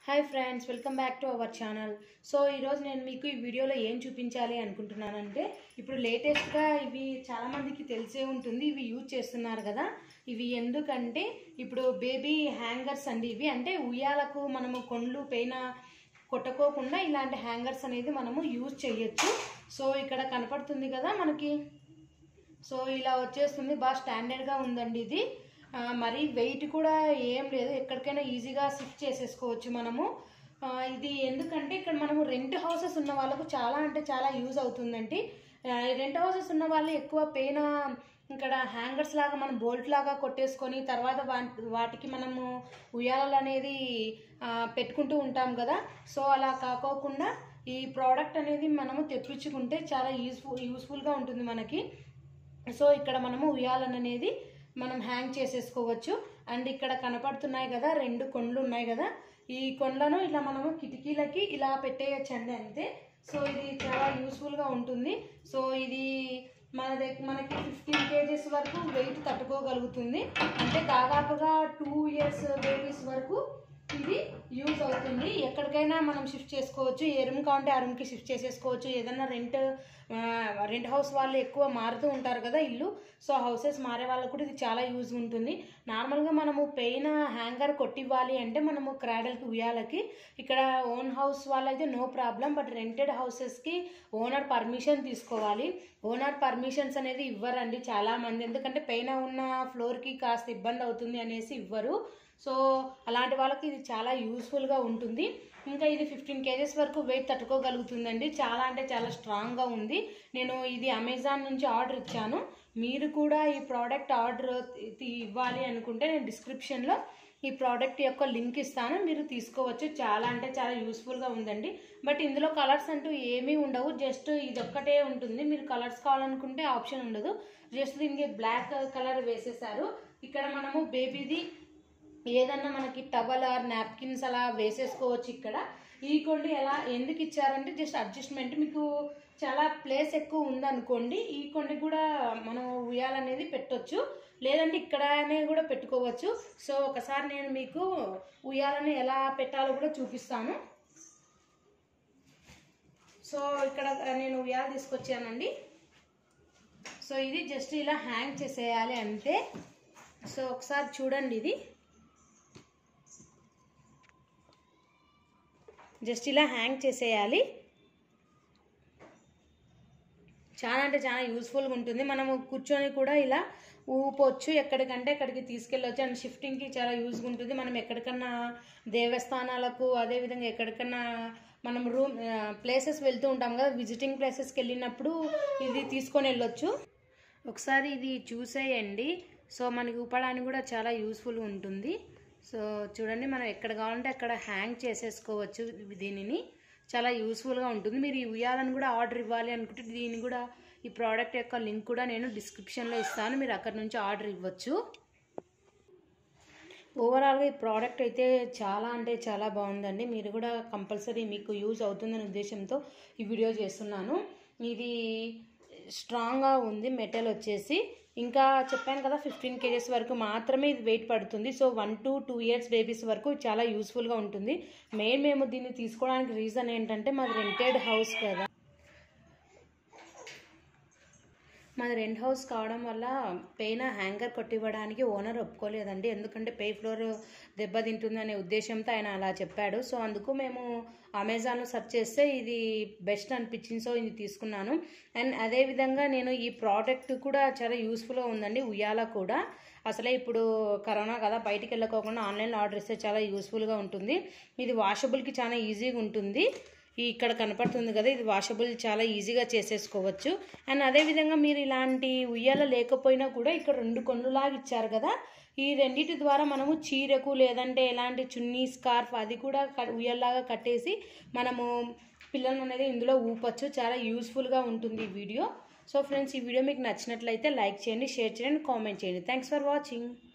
hi friends welcome back to our channel so ఈరోజు నేను మీకు ఈ వీడియోలో ఏం చూపించాలి అనుకుంటున్నానంటే ఇప్పుడు లేటెస్ట్గా ఇవి చాలామందికి తెలిసే ఉంటుంది ఇవి యూజ్ చేస్తున్నారు కదా ఇవి ఎందుకంటే ఇప్పుడు బేబీ హ్యాంగర్స్ అండి ఇవి అంటే ఉయ్యాలకు మనము కొండ్లు పైన కొట్టుకోకుండా ఇలాంటి హ్యాంగర్స్ అనేది మనము యూజ్ చేయొచ్చు సో ఇక్కడ కనపడుతుంది కదా మనకి సో ఇలా వచ్చేస్తుంది బాగా స్టాండర్డ్గా ఉందండి ఇది ఆ, మరి వెయిట్ కూడా ఏం లేదు ఎక్కడికైనా ఈజీగా షిఫ్ట్ చేసేసుకోవచ్చు మనము ఆ, ఇది ఎందుకంటే ఇక్కడ మనము రెంట్ హౌసెస్ ఉన్న వాళ్ళకు చాలా అంటే చాలా యూజ్ అవుతుందండి రెంట్ హౌసెస్ ఉన్న వాళ్ళు ఎక్కువ పైన ఇక్కడ హ్యాంగర్స్ లాగా మనం బోల్ట్ లాగా కొట్టేసుకొని తర్వాత వా- వాటికి మనము ఉయ్యాలలు అనేది ఆ, పెట్టుకుంటూ ఉంటాం కదా సో అలా కాకోకుండా ఈ ప్రోడక్ట్ అనేది మనము తెప్పించుకుంటే చాలా యూస్ఫుల్ యూస్ఫుల్గా ఉంటుంది మనకి సో ఇక్కడ మనము ఉయ్యాలను అనేది మనం హ్యాంగ్ చేసేసుకోవచ్చు అండ్ ఇక్కడ కనపడుతున్నాయి కదా రెండు కొండ్లు ఉన్నాయి కదా ఈ కొండ్లను ఇలా మనము కిటికీలకి ఇలా పెట్టేయచ్చండి అంతే సో ఇది చాలా యూస్ఫుల్గా ఉంటుంది సో ఇది మన దగ్గర మనకి ఫిఫ్టీన్ కేజెస్ వరకు వెయిట్ తట్టుకోగలుగుతుంది అంటే దాదాపుగా టూ ఇయర్స్ బేబీస్ వరకు ఇది యూజ్ అవుతుంది ఎక్కడికైనా మనం షిఫ్ట్ చేసుకోవచ్చు ఏ రూమ్ కావాలంటే ఆ రూమ్కి షిఫ్ట్ చేసేసుకోవచ్చు ఏదైనా రెంట్ రెంట్ హౌస్ వాళ్ళు ఎక్కువ మారుతూ ఉంటారు కదా ఇల్లు సో హౌసెస్ మారే వాళ్ళకు కూడా ఇది చాలా యూజ్ ఉంటుంది నార్మల్గా మనము పెయిన్ హ్యాంగర్ కొట్టివ్వాలి అంటే మనము క్రాడల్కి ఉయ్యాలకి ఇక్కడ ఓన్ హౌస్ వాళ్ళైతే నో ప్రాబ్లం బట్ రెంటెడ్ హౌసెస్కి ఓనర్ పర్మిషన్ తీసుకోవాలి ఓనర్ పర్మిషన్స్ అనేది ఇవ్వరండి చాలామంది ఎందుకంటే పైన ఉన్న ఫ్లోర్కి కాస్త ఇబ్బంది అవుతుంది అనేసి ఇవ్వరు సో అలాంటి వాళ్ళకి ఇది చాలా యూస్ఫుల్గా ఉంటుంది ఇంకా ఇది ఫిఫ్టీన్ కేజెస్ వరకు వెయిట్ తట్టుకోగలుగుతుందండి చాలా అంటే చాలా స్ట్రాంగ్గా ఉంది నేను ఇది అమెజాన్ నుంచి ఆర్డర్ ఇచ్చాను మీరు కూడా ఈ ప్రోడక్ట్ ఆర్డర్ ఇవ్వాలి అనుకుంటే నేను డిస్క్రిప్షన్లో ఈ ప్రోడక్ట్ యొక్క లింక్ ఇస్తాను మీరు తీసుకోవచ్చు చాలా అంటే చాలా యూస్ఫుల్గా ఉందండి బట్ ఇందులో కలర్స్ అంటూ ఏమీ ఉండవు జస్ట్ ఇది ఒక్కటే ఉంటుంది మీరు కలర్స్ కావాలనుకుంటే ఆప్షన్ ఉండదు జస్ట్ దీనికి బ్లాక్ కలర్ వేసేసారు ఇక్కడ మనము బేబీది ఏదన్నా మనకి టవల్ ఆర్ నాప్కిన్స్ అలా వేసేసుకోవచ్చు ఇక్కడ ఈ కొండి ఎలా ఎందుకు ఇచ్చారంటే జస్ట్ అడ్జస్ట్మెంట్ మీకు చాలా ప్లేస్ ఎక్కువ ఉందనుకోండి ఈ కొండి కూడా మనం ఉయ్యాలనేది పెట్టొచ్చు లేదంటే ఇక్కడనే కూడా పెట్టుకోవచ్చు సో ఒకసారి నేను మీకు ఉయ్యాలని ఎలా పెట్టాలో కూడా చూపిస్తాను సో ఇక్కడ నేను ఉయ్యాల తీసుకొచ్చానండి సో ఇది జస్ట్ ఇలా హ్యాంగ్ చేసేయాలి అంతే సో ఒకసారి చూడండి ఇది జస్ట్ ఇలా హ్యాంగ్ చేసేయాలి చాలా అంటే చాలా యూస్ఫుల్గా ఉంటుంది మనము కూర్చొని కూడా ఇలా ఊపొచ్చు ఎక్కడికంటే ఎక్కడికి తీసుకెళ్ళొచ్చు అండ్ షిఫ్టింగ్కి చాలా యూజ్గా ఉంటుంది మనం ఎక్కడికన్నా దేవస్థానాలకు అదేవిధంగా ఎక్కడికన్నా మనం రూమ్ ప్లేసెస్ వెళ్తూ ఉంటాం కదా విజిటింగ్ ప్లేసెస్కి వెళ్ళినప్పుడు ఇది తీసుకొని వెళ్ళొచ్చు ఒకసారి ఇది చూసేయండి సో మనకి ఊపడానికి కూడా చాలా యూస్ఫుల్ ఉంటుంది సో చూడండి మనం ఎక్కడ కావాలంటే అక్కడ హ్యాంగ్ చేసేసుకోవచ్చు దీనిని చాలా యూస్ఫుల్గా ఉంటుంది మీరు ఈ ఉయ్యాలని కూడా ఆర్డర్ ఇవ్వాలి అనుకుంటే దీన్ని కూడా ఈ ప్రోడక్ట్ యొక్క లింక్ కూడా నేను డిస్క్రిప్షన్లో ఇస్తాను మీరు అక్కడ నుంచి ఆర్డర్ ఇవ్వచ్చు ఓవరాల్గా ఈ ప్రోడక్ట్ అయితే చాలా అంటే చాలా బాగుందండి మీరు కూడా కంపల్సరీ మీకు యూజ్ అవుతుందనే ఉద్దేశంతో ఈ వీడియో చేస్తున్నాను ఇది స్ట్రాంగ్గా ఉంది మెటల్ వచ్చేసి ఇంకా చెప్పాను కదా ఫిఫ్టీన్ కేజెస్ వరకు మాత్రమే ఇది వెయిట్ పడుతుంది so one to two years babies వరకు చాలా యూస్ఫుల్గా ఉంటుంది మెయిన్ మేము దీన్ని తీసుకోవడానికి రీజన్ ఏంటంటే మాది రెంటెడ్ హౌస్ కదా మాది రెంట్ హౌస్ కావడం వల్ల పైన హ్యాంగర్ కొట్టివ్వడానికి ఓనర్ ఒప్పుకోలేదండి ఎందుకంటే పే ఫ్లోర్ దెబ్బతింటుందనే ఉద్దేశంతో ఆయన అలా చెప్పాడు సో అందుకు మేము అమెజాన్లో సెర్చ్ చేస్తే ఇది బెస్ట్ అనిపించింది సో ఇది తీసుకున్నాను అండ్ అదేవిధంగా నేను ఈ ప్రోడక్ట్ కూడా చాలా యూస్ఫుల్గా ఉందండి ఉయ్యాల కూడా అసలే ఇప్పుడు కరోనా కదా బయటికి వెళ్ళకోకుండా ఆన్లైన్లో ఆర్డర్ ఇస్తే చాలా యూస్ఫుల్గా ఉంటుంది ఇది వాషబుల్కి చాలా ఈజీగా ఉంటుంది ఈ ఇక్కడ కనపడుతుంది కదా ఇది వాషబుల్ చాలా ఈజీగా చేసేసుకోవచ్చు అండ్ అదేవిధంగా మీరు ఇలాంటి ఉయ్యాల లేకపోయినా కూడా ఇక్కడ రెండు కొండులాగా ఇచ్చారు కదా ఈ రెండింటి ద్వారా మనము చీరకు లేదంటే ఎలాంటి చున్నీ స్కార్ఫ్ అది కూడా క- ఉయ్యాలలాగా కట్టేసి మనము పిల్లలను అనేది ఇందులో ఊపచ్చు చాలా యూస్ఫుల్గా ఉంటుంది ఈ వీడియో సో ఫ్రెండ్స్ ఈ వీడియో మీకు నచ్చినట్లయితే లైక్ చేయండి షేర్ చేయండి కామెంట్ చేయండి థ్యాంక్స్ ఫర్ వాచింగ్